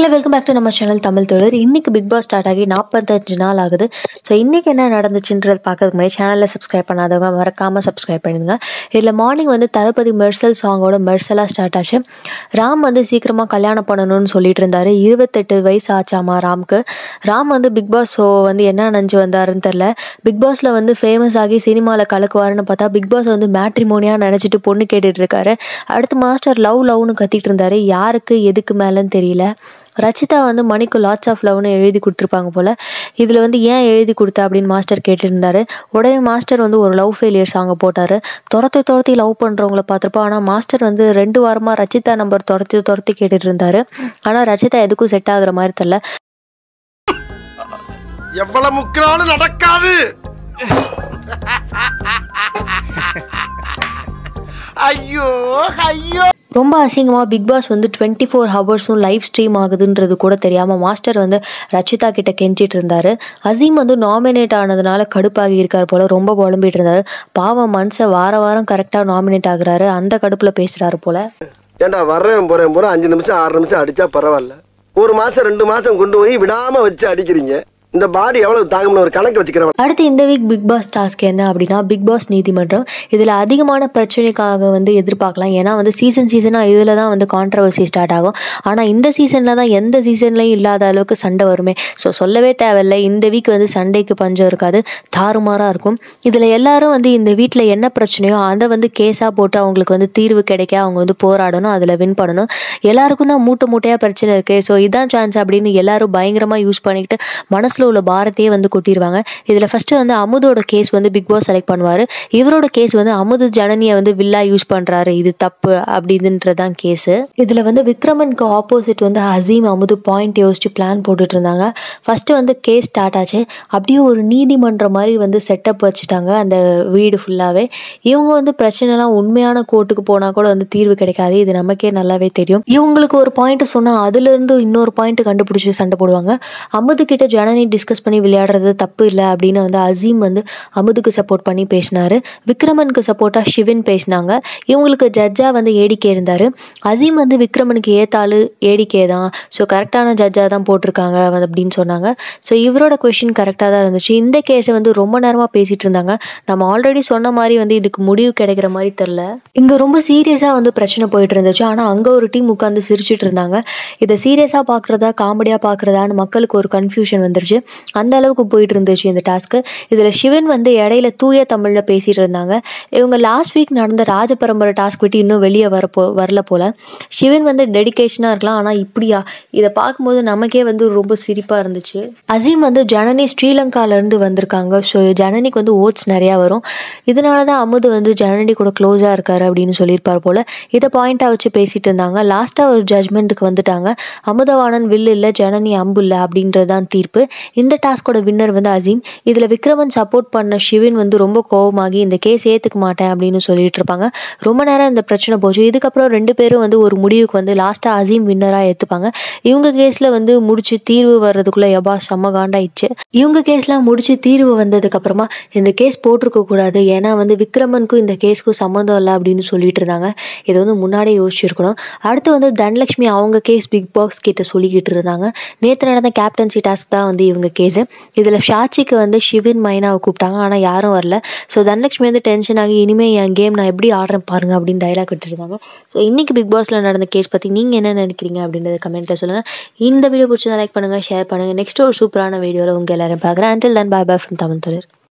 மக்களே welcome back to நம்ம channel Tamil தொடர் இன்னைக்கு பிக் பாஸ் ஸ்டார்ட் ஆகி நாற்பத்தஞ்சு நாள் ஆகுது ஸோ இன்னைக்கு என்ன நடந்துச்சுன்றது பார்க்கறதுக்கு முன்னாடி சேனலில் சப்ஸ்கிரைப் பண்ணாதவங்க மறக்காமல் சப்ஸ்கிரைப் பண்ணிடுங்க இதில் மார்னிங் வந்து தளபதி மெர்சல் சாங்கோட மெர்சலாக ஸ்டார்ட் ஆச்சு ராம் வந்து சீக்கிரமாக கல்யாணம் பண்ணணும்னு சொல்லிட்டு இருந்தாரு இருபத்தெட்டு வயசு ஆச்சாமா ராம்க்கு ராம் வந்து பிக் பாஸ் ஷோ வந்து என்ன நினச்சி வந்தாருன்னு தெரில பிக் பாஸில் வந்து ஃபேமஸ் ஆகி சினிமாவில் கலக்குவாருன்னு பார்த்தா பிக் பாஸ் வந்து மேட்ரிமோனியாக நினச்சிட்டு பொண்ணு கேட்டுட்டு இருக்காரு அடுத்து மாஸ்டர் லவ் லவ்னு கத்திட்டு இருந்தாரு யாருக்கு எதுக்கு மேலேன்னு தெரியல ரச்சிதா வந்து மணிக்கு லாட்ஸ் ஆஃப் லவ்னு எழுதி கொடுத்துருப்பாங்க போல் இதில் வந்து ஏன் எழுதி கொடுத்த அப்படின்னு மாஸ்டர் கேட்டிருந்தாரு உடனே மாஸ்டர் வந்து ஒரு லவ் ஃபெயிலியர் சாங்கை போட்டார் துரத்தி துரத்தி லவ் பண்ணுறவங்கள பார்த்துருப்போம் ஆனால் மாஸ்டர் வந்து ரெண்டு வாரமாக ரச்சிதா நம்பர் துரத்தி துரத்தி கேட்டுட்டு இருந்தாரு ஆனால் ரச்சிதா எதுக்கும் செட் ஆகுற மாதிரி தெரில எவ்வளவு முக்கினாலும் நடக்காது ஐயோ ஐயோ ரொம்ப அசிங்கமாக பிக் பாஸ் வந்து டுவெண்ட்டி ஃபோர் ஹவர்ஸும் லைவ் ஸ்ட்ரீம் ஆகுதுன்றது கூட தெரியாமல் மாஸ்டர் வந்து ரச்சிதா கிட்ட கெஞ்சிட்டு இருந்தாரு அசீம் வந்து நாமினேட் ஆனதுனால கடுப்பாகி இருக்கார் போல ரொம்ப புலம்பிட்டு இருந்தாரு பாவம் மனுஷன் வார வாரம் கரெக்டாக நாமினேட் ஆகுறாரு அந்த கடுப்பில் பேசுகிறாரு போல ஏண்டா வர்றேன் போறேன் போறேன் அஞ்சு நிமிஷம் ஆறு நிமிஷம் அடிச்சா பரவாயில்ல ஒரு மாசம் ரெண்டு மாசம் கொண்டு போய் விடாம வச்சு அடிக்கிறீங்க இந்த பாடி எவ்வளவு தாங்கும்னு ஒரு கணக்கு வச்சுக்கிறேன் அடுத்து இந்த வீக் பிக் பாஸ் டாஸ்க் என்ன அப்படின்னா பிக் பாஸ் நீதிமன்றம் இதில் அதிகமான பிரச்சனைக்காக வந்து எதிர்பார்க்கலாம் ஏன்னா வந்து சீசன் சீசனாக இதில் தான் வந்து கான்ட்ரவர்சி ஸ்டார்ட் ஆகும் ஆனால் இந்த சீசனில் தான் எந்த சீசன்லையும் இல்லாத அளவுக்கு சண்டை வருமே ஸோ சொல்லவே தேவையில்லை இந்த வீக் வந்து சண்டைக்கு பஞ்சம் இருக்காது தாறுமாறாக இருக்கும் இதில் எல்லாரும் வந்து இந்த வீட்டில் என்ன பிரச்சனையோ அதை வந்து கேஸாக போட்டு அவங்களுக்கு வந்து தீர்வு கிடைக்க அவங்க வந்து போராடணும் அதில் வின் பண்ணணும் எல்லாருக்கும் தான் மூட்டை மூட்டையாக பிரச்சனை இருக்குது ஸோ இதான் சான்ஸ் அப்படின்னு எல்லாரும் பயங்கரமாக யூஸ் பண்ணிக்கிட்டு மனசில் உள்ள பாரத்தையே வந்து கொட்டிடுவாங்க இதில் ஃபஸ்ட்டு வந்து அமுதோட கேஸ் வந்து பிக் பாஸ் செலக்ட் பண்ணுவார் இவரோட கேஸ் வந்து அமுது ஜனனியை வந்து வில்லா யூஸ் பண்ணுறாரு இது தப்பு அப்படின்றது தான் கேஸு இதில் வந்து விக்ரமனுக்கு ஆப்போசிட் வந்து அசீம் அமுது பாயிண்ட் யோசிச்சு பிளான் போட்டுட்டு இருந்தாங்க ஃபஸ்ட்டு வந்து கேஸ் ஸ்டார்ட் ஆச்சு அப்படியே ஒரு நீதிமன்றம் மாதிரி வந்து செட்டப் வச்சுட்டாங்க அந்த வீடு ஃபுல்லாகவே இவங்க வந்து பிரச்சனைலாம் உண்மையான கோர்ட்டுக்கு போனால் கூட வந்து தீர்வு கிடைக்காது இது நமக்கே நல்லாவே தெரியும் இவங்களுக்கு ஒரு பாயிண்ட் சொன்னால் அதுலேருந்து இன்னொரு பாயிண்ட் கண்டுபிடிச்சி சண்டை போடுவாங்க அமுது கிட்ட ஜனனி டிஸ்கஸ் பண்ணி விளையாடுறது தப்பு இல்லை அப்படின்னு வந்து அசீம் வந்து அமுதுக்கு சப்போர்ட் பண்ணி பேசினாரு விக்ரமனுக்கு சப்போர்ட்டாக சிவன் பேசினாங்க இவங்களுக்கு ஜட்ஜாக வந்து ஏடிகே இருந்தார் அசீம் வந்து விக்ரமனுக்கு ஏத்தாளு ஏடிகே தான் ஸோ கரெக்டான ஜட்ஜாக தான் போட்டிருக்காங்க வந்து அப்படின்னு சொன்னாங்க ஸோ இவரோட கொஷின் கரெக்டாக தான் இருந்துச்சு இந்த கேஸை வந்து ரொம்ப நேரமாக பேசிகிட்டு இருந்தாங்க நம்ம ஆல்ரெடி சொன்ன மாதிரி வந்து இதுக்கு முடிவு கிடைக்கிற மாதிரி தெரில இங்கே ரொம்ப சீரியஸாக வந்து பிரச்சனை போயிட்டு இருந்துச்சு ஆனால் அங்கே ஒரு டீம் உட்காந்து சிரிச்சிட்டு இருந்தாங்க இதை சீரியஸாக பார்க்குறதா காமெடியாக பார்க்குறதான்னு மக்களுக்கு ஒரு கன்ஃபியூஷன் வந்துருச்சு அந்த அளவுக்கு போயிட்டு இருந்துச்சு இந்த டாஸ்க்கு இதில் சிவன் வந்து இடையில தூய தமிழில் பேசிகிட்டு இருந்தாங்க இவங்க லாஸ்ட் வீக் நடந்த ராஜ பரம்பரை டாஸ்க் விட்டு இன்னும் வெளியே வர போ வரல போல் சிவன் வந்து டெடிகேஷனாக இருக்கலாம் ஆனால் இப்படியா இதை பார்க்கும்போது நமக்கே வந்து ரொம்ப சிரிப்பாக இருந்துச்சு அசீம் வந்து ஜனனி ஸ்ரீலங்காலேருந்து வந்திருக்காங்க ஸோ ஜனனிக்கு வந்து ஓட்ஸ் நிறையா வரும் இதனால தான் அமுது வந்து ஜனனி கூட க்ளோஸாக இருக்காரு அப்படின்னு சொல்லியிருப்பார் போல் இதை பாயிண்டாக வச்சு பேசிகிட்டு இருந்தாங்க லாஸ்ட்டாக ஒரு ஜட்மெண்ட்டுக்கு வந்துட்டாங்க அமுதவாணன் வில் இல்லை ஜனனி அம்பு இல்லை அப்படின்றது தான் தீர்ப்பு இந்த டாஸ்கோட வின்னர் வந்து அசீம் இதில் விக்ரமன் சப்போர்ட் பண்ண சிவன் வந்து ரொம்ப கோவமாகி இந்த கேஸ் ஏற்றுக்க மாட்டேன் அப்படின்னு சொல்லிட்டு இருப்பாங்க ரொம்ப நேரம் இந்த பிரச்சனை போச்சு இதுக்கப்புறம் ரெண்டு பேரும் வந்து ஒரு முடிவுக்கு வந்து லாஸ்ட்டாக அசீம் வின்னராக ஏற்றுப்பாங்க இவங்க கேஸில் வந்து முடிச்சு தீர்வு வர்றதுக்குள்ளே எபா செம்ம காண்டாயிடுச்சு இவங்க கேஸ்லாம் முடிச்சு தீர்வு வந்ததுக்கப்புறமா இந்த கேஸ் போட்டிருக்க கூடாது ஏன்னா வந்து விக்ரமனுக்கும் இந்த கேஸ்க்கும் சம்மந்தம் இல்லை அப்படின்னு சொல்லிட்டு இருந்தாங்க இதை வந்து முன்னாடியே யோசிச்சிருக்கணும் அடுத்து வந்து தனலட்சுமி அவங்க கேஸ் பிக் பாஸ் கிட்ட சொல்லிக்கிட்டு இருந்தாங்க நேற்று நடந்த கேப்டன்சி டாஸ்க் தான் வந்து இவங்க கேஸு இதில் ஷாச்சிக்கு வந்து ஷிவின் மைனாவை கூப்பிட்டாங்க ஆனால் யாரும் வரல ஸோ தனலட்சுமி வந்து டென்ஷன் ஆகி இனிமேல் என் கேம் நான் எப்படி ஆடுறேன் பாருங்க அப்படின்னு டைலாக் விட்டுருந்தாங்க ஸோ இன்றைக்கி பிக் பாஸில் நடந்த கேஸ் பற்றி நீங்கள் என்ன நினைக்கிறீங்க அப்படின்றத கமெண்ட்டில் சொல்லுங்கள் இந்த வீடியோ பிடிச்சதா லைக் பண்ணுங்கள் ஷேர் பண்ணுங்கள் நெக்ஸ்ட் ஒரு சூப்பரான வீடியோவில் உங்கள் எல்லாரும் பார்க்குறேன் until then bye bye from Tamil தொழில்